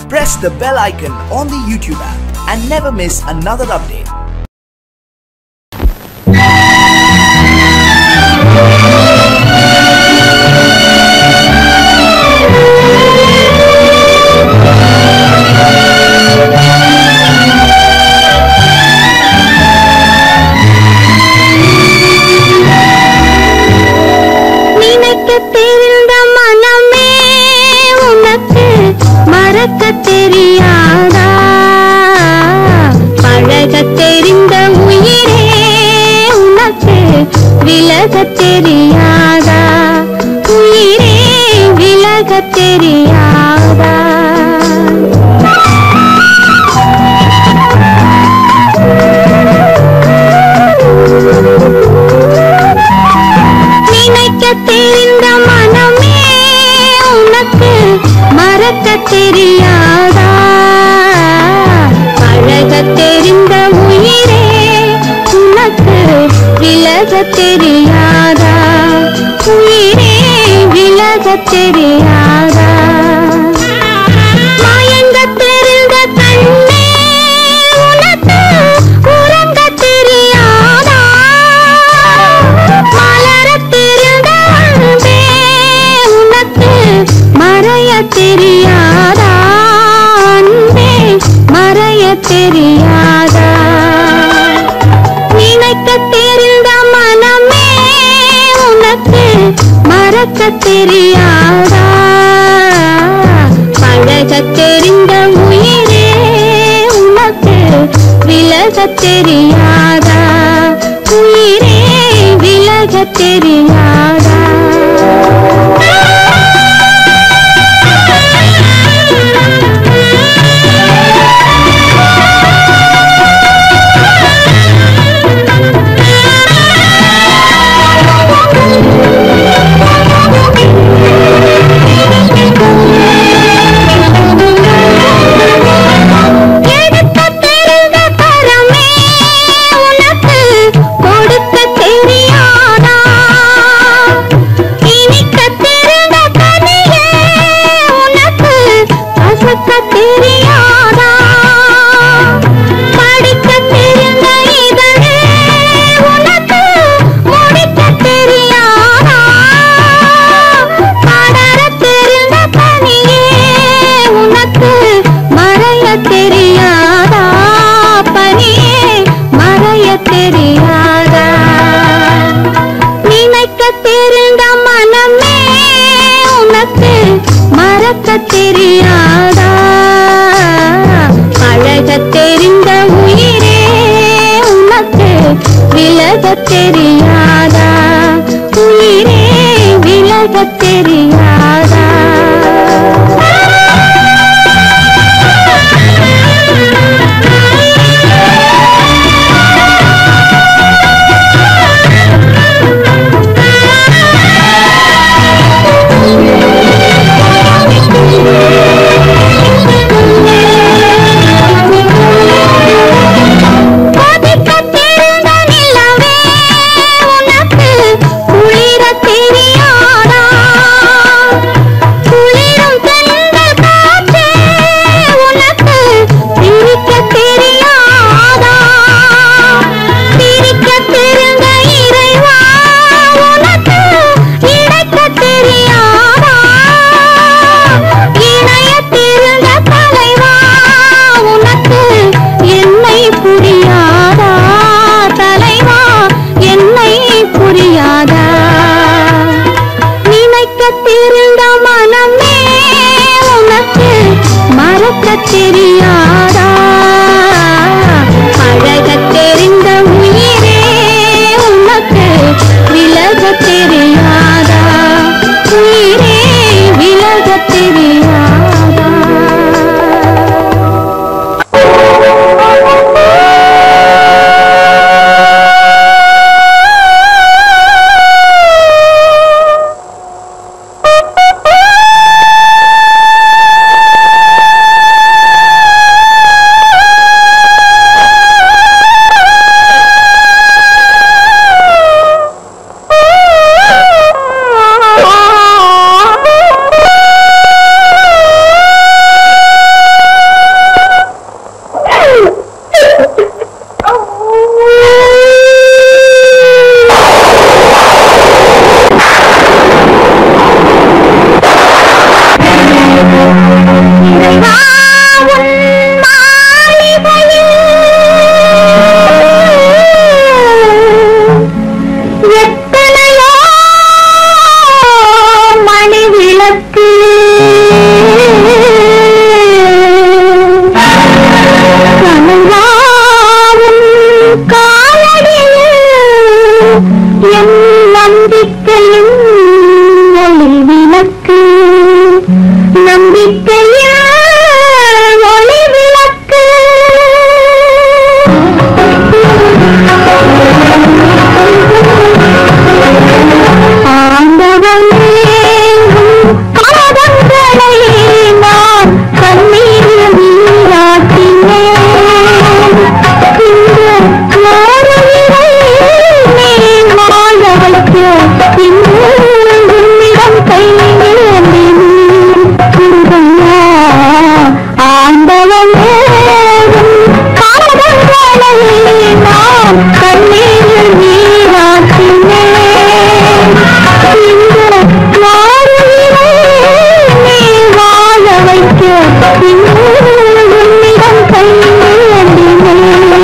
press the bell icon on the YouTube app and never miss another update. நினைக்க தெரிந்த மனமே உனக்கு மறக்க தெரியாதா பழக தெரிந்த உயிரே உனக்கு விலக தெரியாதா உயிரே விலக தெரியாதா நினைக்க தெரிந்த மனமே உனக்கு மறக்க தெரியாதா பழக தெரிந்த உயிரே உனக்கு விலக தெரியாதா உயிரே விலக தெரியாதா மயங்க தெரிந்த கண்ணே உனக்கு உறங்க தெரியாதா மலரத் தெரிந்த அன்பே உனக்கு மறைய தெரியாதா அன்பே மறைய தெரியாதா நினைக்க தெரிந்த மனமே உனக்கு மறக்க தெரியாதா பழக தெரிந்த உயிரே உனக்கு விலக தெரியாதா உயிரே விலக தெரியாதா எடுக்க தெரிந்த கரமே உனக்கு கொடுக்க தெரியாதா இனிக்க தெரிந்த கனியே உனக்கு கசக்க தெரியாதா படிக்க தெரிந்த இதழே உனக்கு முடிக்க தெரியாதா படர தெரிந்த பனியே உனக்கு மறைய தெரியாதா பனியே மறைய தெரியாதா நினைக்க தெரிந்த மனமே உனக்கு மறக்க தெரியாதா பழக தெரிந்த உயிரே உனக்கு விலக தெரியாதா உயிரே விலக தெரியாதா கொதிக்க தெரிந்த நிலவே உனக்கு குளிர தெரியாதா குளிரும் தென்றல் காற்றே உனக்கு பிரிக்க தெரியாதா பிரிக்க தெரிந்த இறைவா உனக்கு இணைக்க தெரியாதா இணைய தெரிந்த தலைவா உனக்கு என்னை புரியாதா தலைவா என்னை புரியாதா நினைக்க தெரிந்த மனமே உனக்கு மறக்க தெரியாதா பழக தெரிந்த உயிரே உனக்கு விலக தெரியாதா உயிரே விலக தெரியாதா ஆ இறைவா உன் மாளிகையில் எத்தனையோ மணி விளக்கு கனவாவும் காலடியில் என் நம்பிக்கையும் ஒளி விளக்கு நம்பிக்கையில் ஒளி விளக்கு ஆண்டவனே உன் பாதங்களை நான் கண்ணீரில் நீராட்டினேன். இந்த மாறுயிரை நீ வாழ வைக்க இன்று உன்னிடம் கையேந்தினேன். குருதையா, ஆண்டவனே உன் பாதங்களை நான் கண்ணீரில் நீராட்டினேன். இந்த மாறுயிரை நீ வாழ வைக்க இன்று உன்னிடம் கையேந்தினேன்.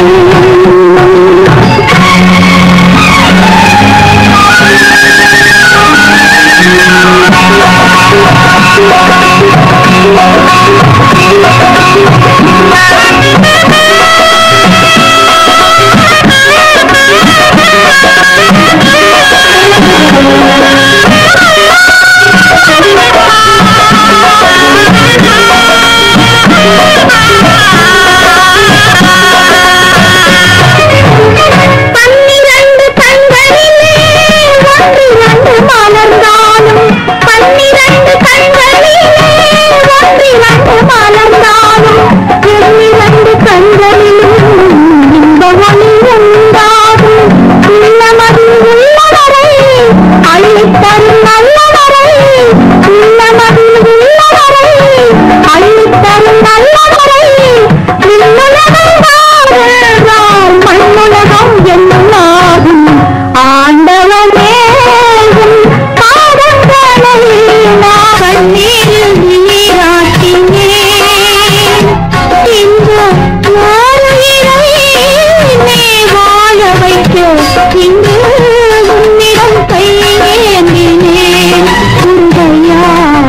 பன்னிரண்டு கண்களிலே ஒன்றிரண்டு மலர்ந்தாலும் பன்னிரண்டு கண்களிலே ஒன்றிரண்டு மலர்ந்தாலும் எண்ணிரண்டு கண்களிலும் இந்த ஒளி உண்டாகும் உள்ளமதி உள்ளவரை அள்ளித்தரும் நல்லவரை உள்ளமதி உள்ளவரை அள்ளித்தரும் நல்லவரை விண்ணுலகம் வாழ்ந்தால் மண்ணுலகம் என்னாகும் ஆண்டவனே உன் பாதங்களை நான் கண்ணீரில் நீராட்டினேன் இந்த மாறுயிரை நீ வாழ வைக்க இன்று உன்னிடம் கையேந்தினேன் குருதையா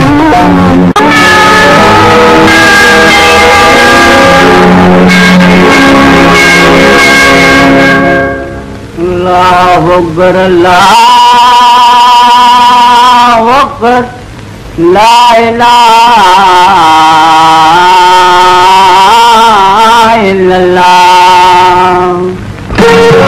अल्लाह अकबर अल्लाह अकबर ला इलाहा इल्लल्लाह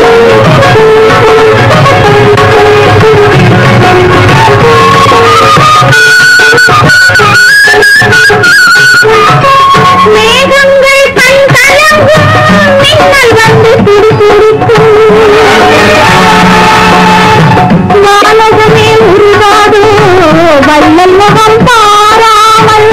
மேகங்கள் கண் கலங்கும் மின்னல் வந்து துடிதுடிக்கும் வானகமே உருவாதோ வள்ளல் முகம் பாராமல்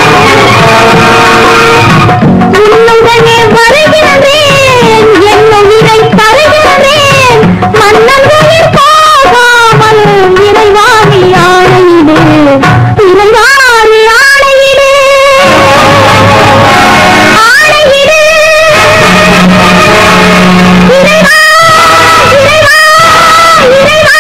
உன்னுடனே வருகின்றேன் என் உயிரை தருகின்றேன் மன்னர்களில் போகாமல் இறைவாணி ஆணையிலே இறைவாணி ஆணையிலே ஆணையிலே இறைவா இறைவா இறைவா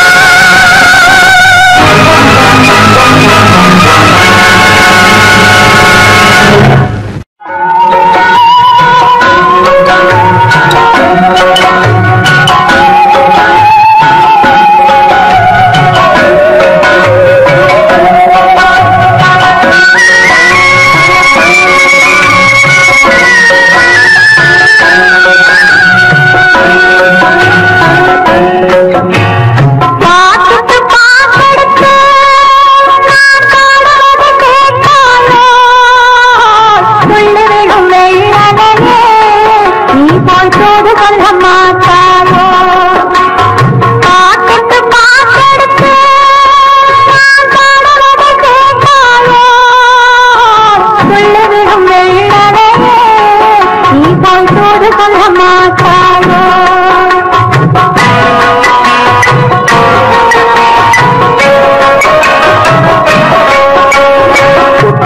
பார்த்துட்டு பார்க்கெடுத்து நான் காணாத கேட்டாயோ சொல்லுவிடும் வெள்ளனே நீ போய் தோடு சொல்ல மாட்டாயோ பார்த்துட்டு பார்க்கெடுத்து நான் காணாத கேட்டாயோ சொல்லுவிடும் வெள்ளனே நீ போய் தோடு சொல்ல மாட்டாயோ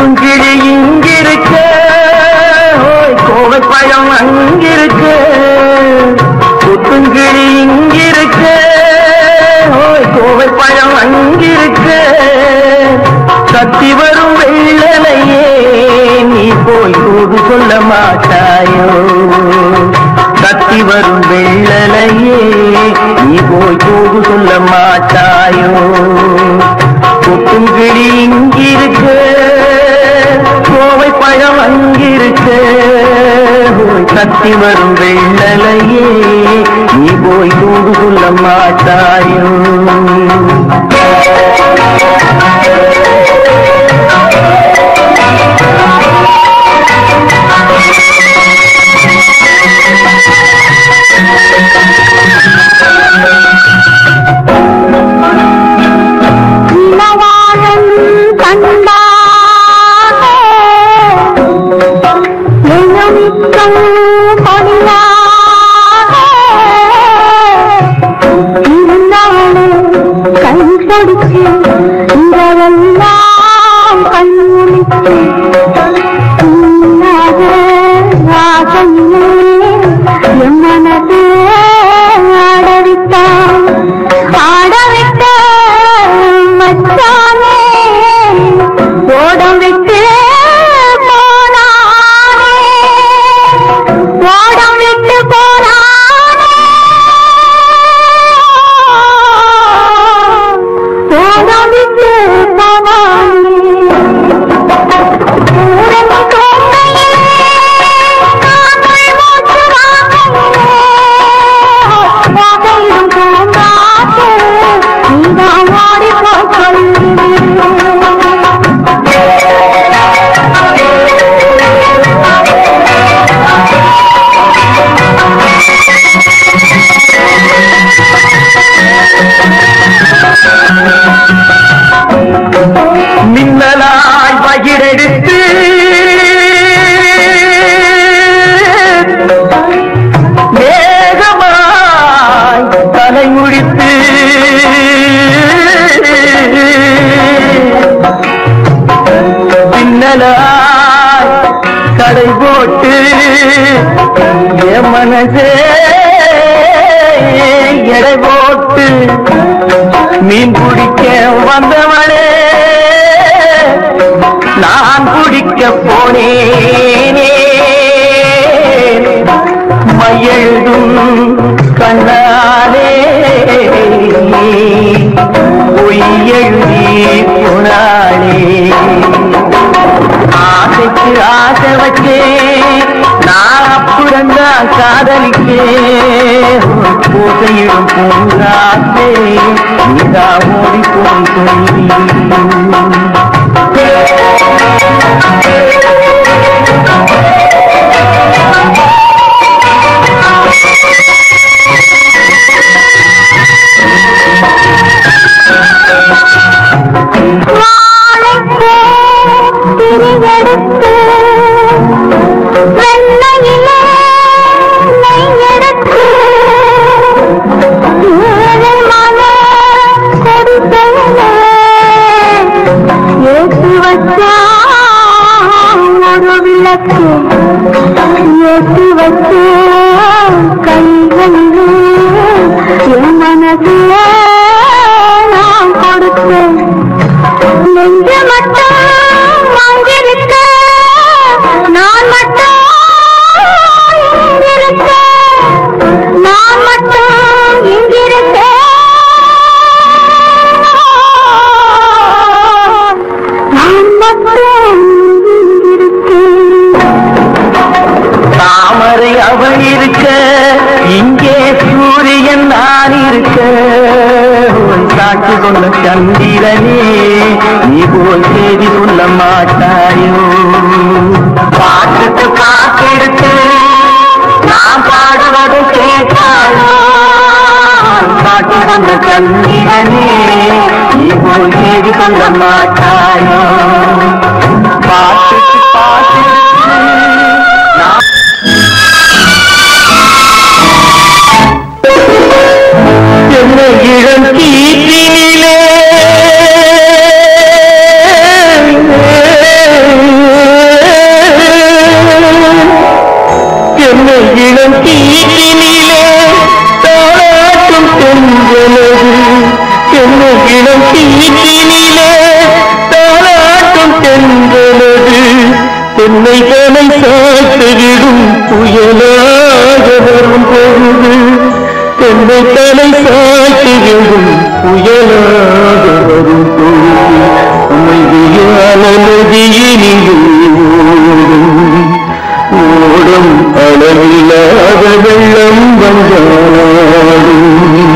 புத்துங்கிழி இங்கிருக்க ஓய் கோவை பழம் அங்கிருக்க புத்துங்கிழி இங்கிருக்க ஓய் கோவை பழம் அங்கிருக்க கத்தி வரும் வெள்ளலையே நீ போய் தூது சொல்ல மாட்டாயோ கத்தி வரும் வெள்ளலையே நீ போய் தூது சொல்ல மாட்டாயோ கொட்டும் கிளி இங்கிருக்க கோவை பழம் அங்கிருக்க ஓய் கத்தி வரும் வெள்ளலையே நீ போய் தூது சொல்ல மாட்டாயோ இளவாழம் கண்டானே எழுமிக்கும் பொழிலானே இருந்தாலே கை கொடுத்து இரவெல்லாம் கண்முழித்து இல்லாத ராசையே என் மனதே ஆடவிட்டான் ஆடவிட்ட மச்சானே ஓடம் விட்டு போனானே ஓடம் விட்டு போனானே ஓடம் விட்டு போனானே ஊரங்கு தோன்றையே காதல் மூச்சு வாங்கையே வாகையிலும் பூங்காற்று நீதான் ஓடிப் போய் சொல்லுகிறேன் மின்னலாய் பகிரெடுத்து வேகமாய் தலை முடித்து பின்னலாய் கடை போட்டு என் மனசே எடை போட்டு மீன் பிடிக்க வந்தவளே நான் பிடிக்க போனேனே மையெழுதும் கண்ணாலே பொய் எழுதி போனாளே ஆசைக்கு ஆசை வச்சே நான் அப்புறந்தான் காதலிக்கே பூசையிடும் பூங்காத்தே நீதா ஓடி போய் சொல்லி வாழைப்பூ திரியெடுத்து வெண்ணையிலே நெய்யெடுத்து ஏழை மலர் கொடிசையிலே ஏற்றி வச்சா ஒரு விளக்கு ஏற்றி வச்ச கைகளிலே என் மனதிலே நான் கொடுத்தேன் நெஞ்சு மட்டும் அங்கிருக்க நான் மட்டும் இங்கிருக்க நான் மட்டும் இங்கிருக்க நான் மட்டும் இங்கிருக்கேன் தாமரை அவள் இருக்க இங்கே சூரியன் நான் இருக்க உன் சாட்சி சொன்ன சந்திரனே நீ போல் செய்தி சொல்ல மாட்டாயோ பாட்டுக்கு காத்திருக்கு நான் பாடுவதை கேட்டாயோ சாட்சி சொன்ன சந்திரனே நீ போல் செய்தி சொல்ல மாட்டாயோ பாட்டுக்கு பாட்டிருக்கு நான் என்ன இளம் கீற்றினிலே தலை சாட்டுவிடும் புயலாக வரும் பொழுது தென்னை தலை சாட்டுவிடும் புயலாக வரும் பொழுது அமைதியான நதியினிலே ஓடும் ஓடும் அளவில்லாத வெள்ளம் வந்தாடும்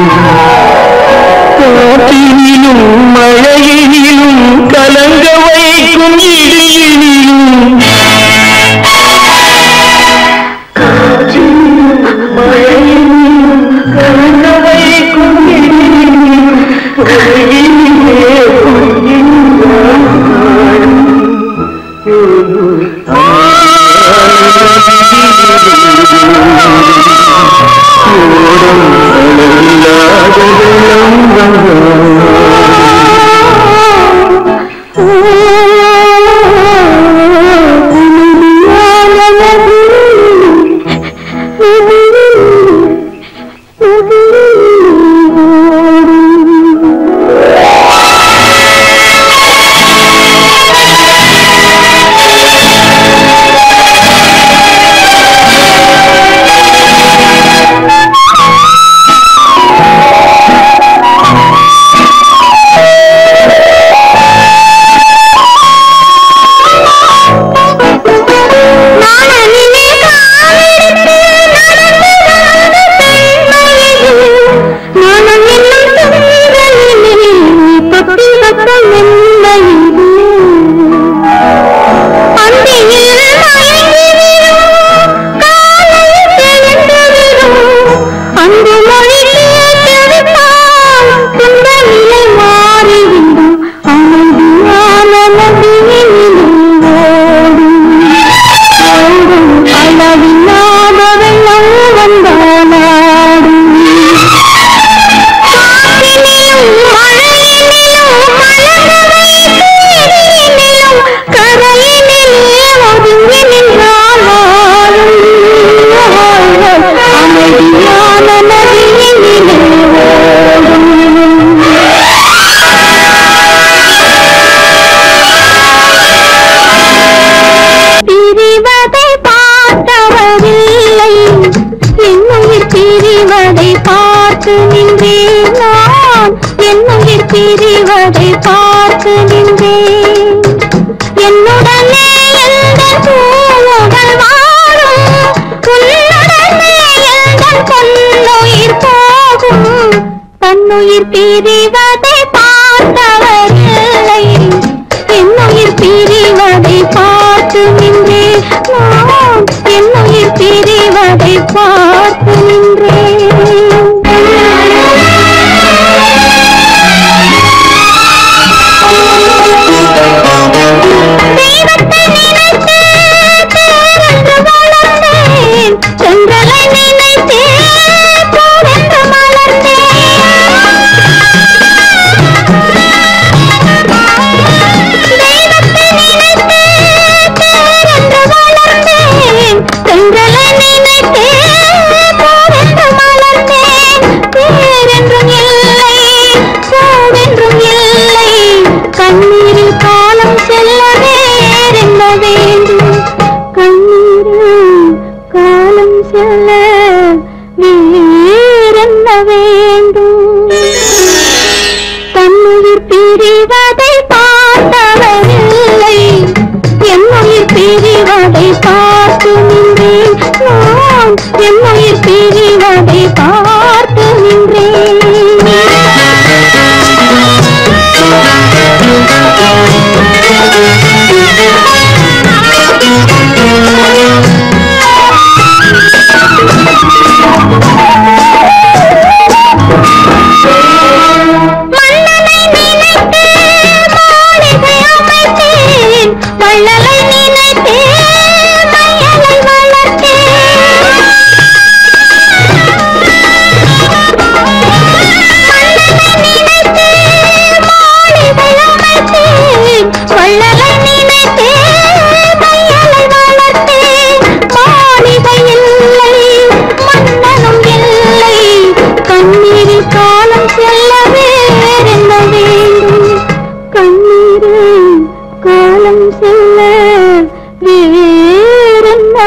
காற்றினிலும் மழையினிலும் கலங்க வைக்கும் இடியினிலும் மழையினிலும் கலங்க வைக்கும் இடியினிலும் உலகினிலே ஓடும் அளவில்லாத வெள்ளம் வந்தாடும் அன்பு மொழி கேட்டெடுத்தால் துன்ப நிலை மாறிவிடும் அமைதியான நதியினிலே ஓடும் ஓடும் அளவில்லாத வெள்ளம் வந்தாடும் காற்றினிலும் மழையினிலும் மலர்களை தேனினிலும் கரையினிலே ஒதுங்கி நின்றால் வாழும் அமைதியான நதியினிலே ஓடும் பிரிவதை பார்த்தவரில்லை என்னுயிர் பிரிவதை பார்த்து நின்றேன் நான் என்னுயிர் பிரிவதை பார்த்து நின்றேன் என்னுடனே எந்த பூவுகள் வாழும் உன்னுடனே எந்த பொன்னுயிர் போகும் தன்னுயிர் பிரிவதை பார்த்தவரில்லை என்னுயிர் பிரிவதை பார்த்து நின்றேன் நான் என்னுயிர் பிரிவதை பார்த்து நின்றேன் தெய்வத்தை நினைத்து பேரன்று வளர்ந்தேன் சென்றலை நினைத்தே பூவென்று மலர்ந்தேன் தெய்வத்தை நினைத்து பேரன்று வளர்ந்தேன் சென்றலை நினைத்தே பூவென்று மலர்ந்தேன் பேரென்றும் இல்லை பூவென்றும் இல்லை கண்ணீரில் காலம் செல்ல வேறென்ன வேண்டும் கண்ணீரில் காலம் செல்ல வேறென்ன வேண்டும் தன்னுயிர் பிரிவதை பார்த்தவரில்லை என்னுயிர் பிரிவதை பார்த்து நின்றேன் நான் என்னுயிர் பிரிவதை பார்த்து மன்னனை நினைத்து மாளிகை அமைத்தேன் வள்ளலை நினைத்தே மையலை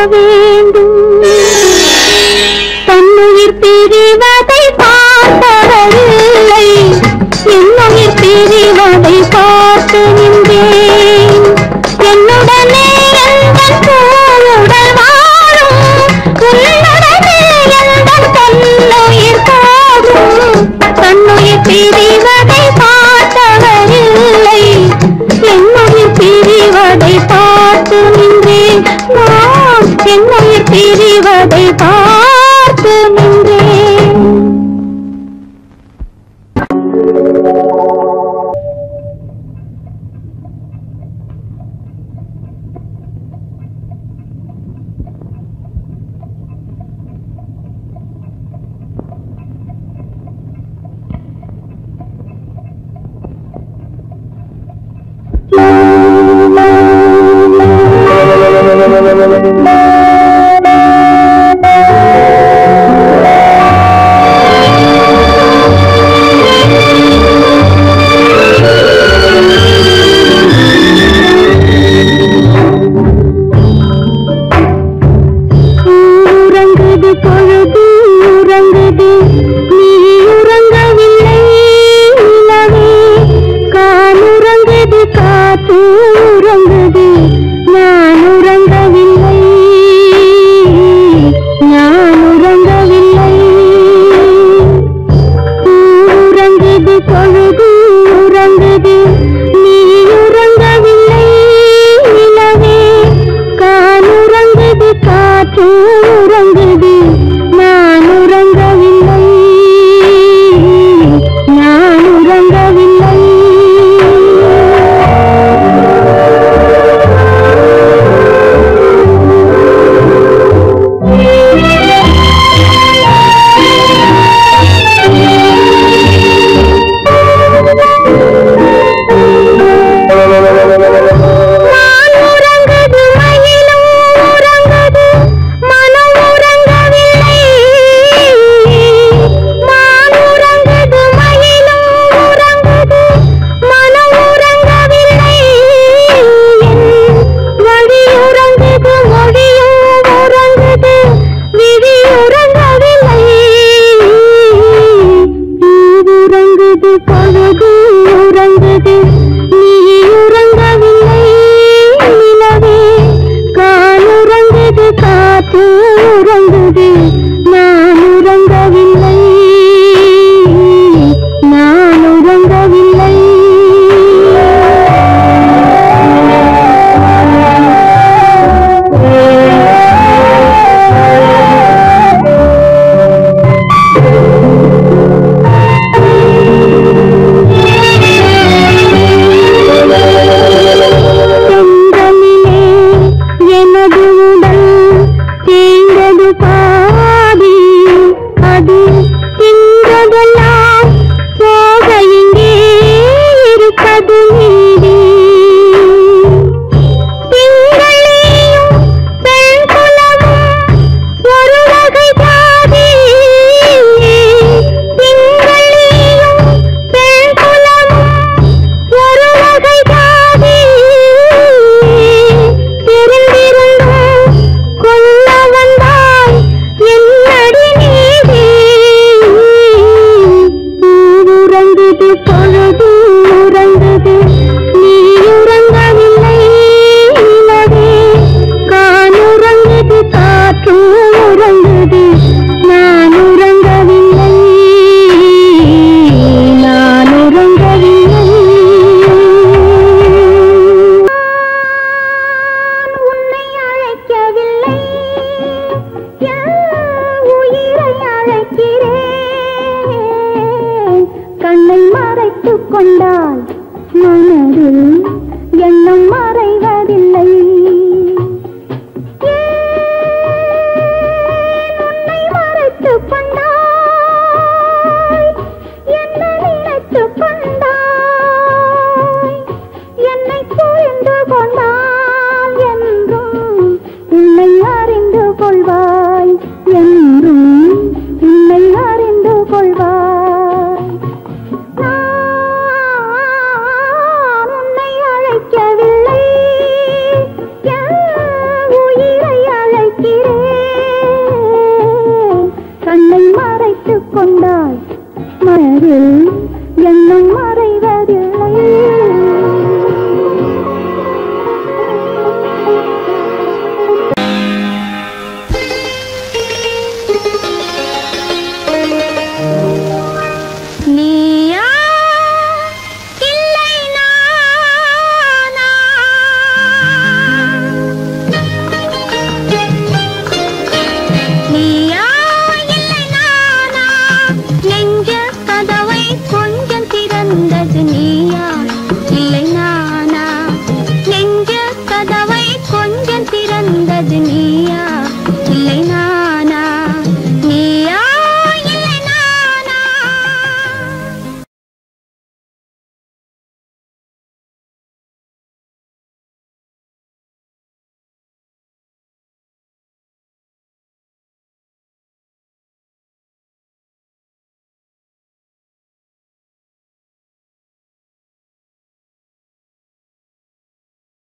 வேண்டும் தன்னுயிர் பிரிவதை பார்த்தவரில்லை என்னுயிர் பிரிவதை பார்த்து நின்றேன் என்னுடனே எந்தன் பூவுடல் வாழும் உன்னுடனே எந்தன் தன்னுயிர் போகும் தன்னுயிர் பிரிவதை பார்த்தவரில்லை என்னுயிர் பிரிவதை பார்த்து நின்றேன் நான் என்னுயிர் பிரிவதை பார்த்து நின்றேன் எல்லாம்